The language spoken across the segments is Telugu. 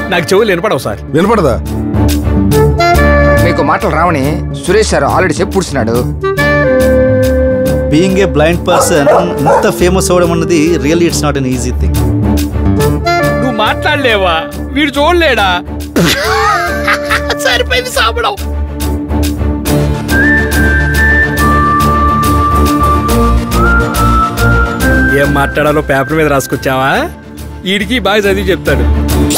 నాకు చెవులు వినపడవు సార్ వినపడదా మీకు మాటలు రావని సురేష్ సార్ ఆల్రెడీ చెప్పు పుడుస్తున్నాడు బీయింగ్ ఏ బ్లైండ్ పర్సన్ ఇంత ఫేమస్ అవ్వడం అన్నది really it's not an easy thing నువ్వు మాట్లాడలేవా వీడు చూడలేడా సరిపోయింది సాపడం ఏం మాట్లాడాలో పేపర్ మీద రాసుకొచ్చావా వీడికి బాగా చదివి చెప్తాడు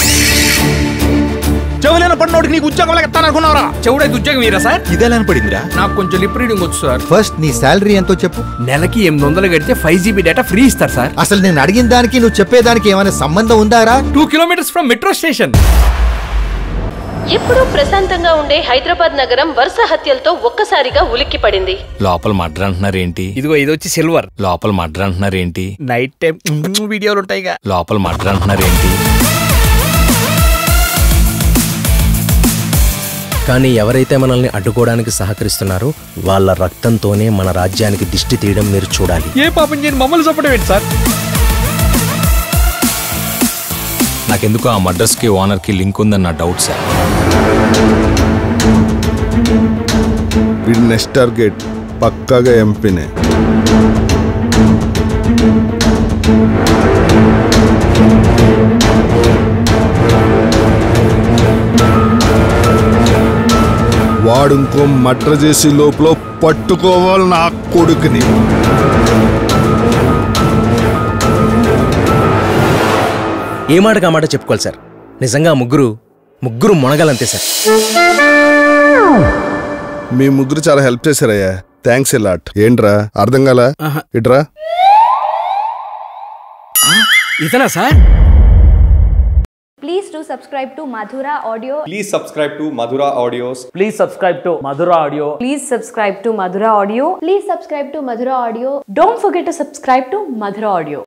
చెవులైన పడినోడికి నీకు ఉద్యోగం ఎత్తాననుకున్నారా చెవుడైతే ఉద్యోగం వీరా సార్ ఇదేలా పడిందిరా నాకు కొంచెం లిప్ రీడింగ్ వచ్చు సార్ ఫస్ట్ నీ శాలరీ ఎంతో చెప్పు నెలకి ఎనిమిది వందలు కడితే ఫైవ్ జీబీ డేటా ఫ్రీ ఇస్తారు సార్ అసలు నేను అడిగిన దానికి నువ్వు చెప్పేదానికి ఏమైనా సంబంధం ఉందారా two kilometres from metro station ఎప్పుడూ ప్రశాంతంగా ఉండే హైదరాబాద్ నగరం వరుస హత్యలతో ఒక్కసారిగా ఉలిక్కిపడింది లోపల మడ్ర అంటున్నారేంటి ఇదిగో ఇది వచ్చి సిల్వర్ లోపల మడ్ర అంటున్నారేంటి నైట్ టైం వీడియోలు ఉంటాయిగా లోపల మడ్ర అంటున్నారేంటి కానీ ఎవరైతే మనల్ని అడ్డుకోవడానికి సహకరిస్తున్నారో వాళ్ళ రక్తంతోనే మన రాజ్యానికి దిష్టి తీయడం మీరు చూడాలి ఏ పాపం చేయని మమ్మల్ని చప్పడం ఏంటి సార్ నాకెందుకు ఆ మడ్రస్ కి ఓనర్ కి లింక్ ఉందని నా డౌట్ సార్ వీడి నెక్స్ట్ టార్గెట్ పక్కాగా ఎంపీనే వాడు ఇంకో మట్ర చేసి లోపల పట్టుకోవాలి నా కొడుకుని ఏ మాటకు ఆ మాట చెప్పుకోవాలి సార్ నిజంగా ఆ ముగ్గురు ముగ్గురు మునగాలంతే సార్ మీ ముగ్గురు చాలా హెల్ప్ చేశారయ్యా థ్యాంక్స్ ఎలాట్ ఏంట్రా అర్థం కాల ఇట్రా ఇతనా sir Please do subscribe to Madhura Audio. Please subscribe to Madhura Audios. Please subscribe to Madhura Audio. Please subscribe to Madhura Audio. Please subscribe to Madhura Audio. Don't forget to subscribe to Madhura Audio.